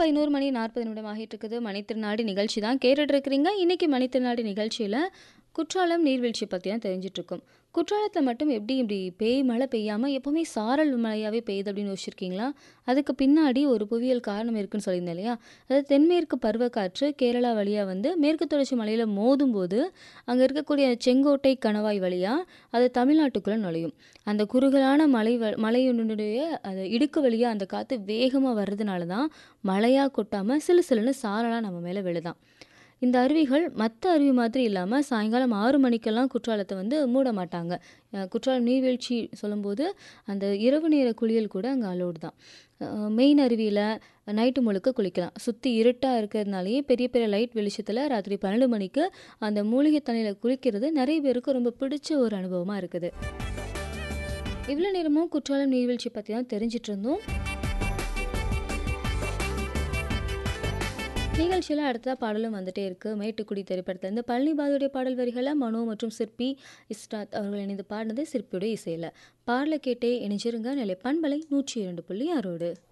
11 மணி 40 நிமிடம் ஆகிட்டு இருக்குது. மணித்திருநாடு நிகழ்ச்சி தான் கேட்டுட்டு இருக்கிறீங்க. இன்னைக்கு மணித்திருநாடு நிகழ்ச்சியில குற்றாலம் நீர்வீழ்ச்சி பத்தி தான் தெரிஞ்சுட்டு இருக்கோம். குற்றாலத்தில மட்டும் எப்படி இப்படி பேய் மழை பெய்யாம எப்பவுமே சாரல் மழையாவே பெய்யுது அப்படின்னு யோசிச்சிருக்கீங்களா? அதுக்கு பின்னாடி ஒரு புவியியல் காரணம் இருக்குன்னு சொல்லியிருந்தேன் இல்லையா? அதாவது தென்மேற்கு பருவக்காற்று கேரளா வழியா வந்து மேற்கு தொடர்ச்சி மலையில மோதும்போது, அங்க இருக்கக்கூடிய செங்கோட்டை கணவாய் வழியா அது தமிழ்நாட்டுக்குள்ள நுழையும். அந்த குறுகலான மலை வ மலையினுடைய அது இடுக்கு வழியா அந்த காத்து வேகமா வர்றதுனால தான் மழையா கொட்டாம சிலு சிலுன்னு சாரலா நம்ம மேல விழுதாம். இந்த அருவிகள் மத்த அருவி மாதிரி இல்லாம சாயங்காலம் 6 மணிக்கெல்லாம் குற்றாலத்த வந்து மூட மாட்டாங்க. அ குற்றாலம் நீர்வீழ்ச்சி சொல்லும்போது, அந்த இரவு நேர குளியல் கூட அங்க அலோவ்ட் தான். அ மெயின் அருவியில நைட்டு முழுக்க குளிக்கலாம். சுத்தி இருட்டா இருக்கிறதுனாலேயே பெரிய பெரிய லைட் வெளிச்சத்தில ராத்திரி 12 மணிக்கு அந்த மூலிகை தண்ணீல குளிக்கிறது நெறைய பேருக்கு ரொம்ப பிடிச்ச ஒரு அனுபவமா இருக்குது. இவ்வளோ நேரமும் குற்றாலம் நீர்வீழ்ச்சி பத்தி தான் தெரிஞ்சுட்டு இருந்தோம். நிகழ்ச்சியில அடுத்ததா பாடலும் வந்துட்டே இருக்கு. மேட்டுக்குடி திரைப்படத்திலேருந்து பழனி பாரதியுடைய பாடல் வரிகள மனோ மற்றும் சிற்பி இஸ்ராத் அவர்கள் இணைந்து பாடினது சிற்பியுடைய இசையில. பாடல கேட்டே இணைஞ்சிருங்க நிலை பண்பலை 102.6 ஓடு.